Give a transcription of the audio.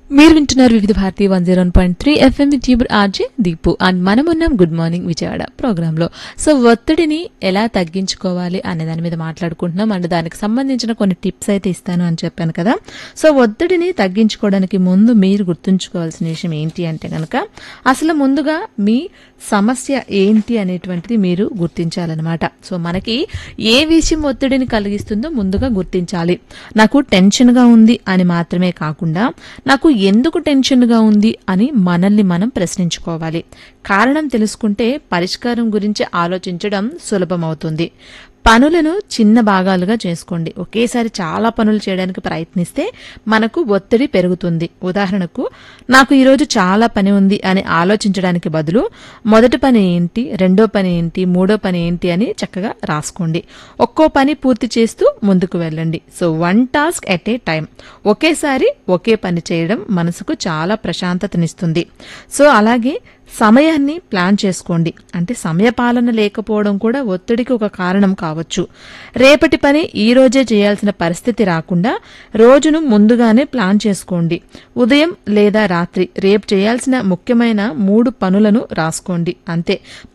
మీరు వింటున్నారు Vividh Bharati one zero point three FM ట్యూబర్ ఆర్జే దీపు అండ్ మనం ఉన్నాం గుడ్ మార్నింగ్ విజయవాడ ప్రోగ్రాంలో సో ఒత్తిడిని ఎలా తగ్గించుకోవాలి అనే దాని మీద మాట్లాడుకుంటున్నాం అండ్ దానికి సంబంధించిన కొన్ని టిప్స్ అయితే ఇస్తాను అని చెప్పాను కదా సో ఒత్తిడిని తగ్గించుకోవడానికి ముందు మీరు గుర్తుంచుకోవాల్సిన విషయం ఏంటి అంటే కనుక అసలు ముందుగా మీ సమస్య ఏంటి అనేటువంటిది మీరు గుర్తించాలన్నమాట సో మనకి ఏ విషయం ఒత్తిడిని కలిగిస్తుందో ముందుగా గుర్తించాలి నాకు టెన్షన్గా ఉంది అని మాత్రమే కాకుండా నాకు ఎందుకు టెన్షన్గా ఉంది అని మనల్ని మనం ప్రశ్నించుకోవాలి కారణం తెలుసుకుంటే పరిష్కారం గురించి ఆలోచించడం సులభమవుతుంది పనులను చిన్న భాగాలుగా చేసుకోండి ఒకేసారి చాలా పనులు చేయడానికి ప్రయత్నిస్తే మనకు ఒత్తిడి పెరుగుతుంది ఉదాహరణకు నాకు ఈరోజు చాలా పని ఉంది అని ఆలోచించడానికి బదులు మొదటి పని ఏంటి రెండో పని ఏంటి మూడో పని ఏంటి అని చక్కగా రాసుకోండి ఒక్కో పని పూర్తి చేస్తూ ముందుకు వెళ్ళండి so one task at a time ఒకేసారి ఒకే పని చేయడం మనసుకు చాలా ప్రశాంతతనిస్తుంది సో అలాగే సమయాన్ని ప్లాన్ చేసుకోండి అంటే సమయపాలన లేకపోవడం కూడా ఒత్తిడికి ఒక కారణం కావచ్చు రేపటి పని ఈ రోజే చేయాల్సిన పరిస్థితి రాకుండా రోజును ముందుగానే ప్లాన్ చేసుకోండి ఉదయం లేదా రాత్రి రేపు చేయాల్సిన ముఖ్యమైన మూడు పనులను రాసుకోండి అంతే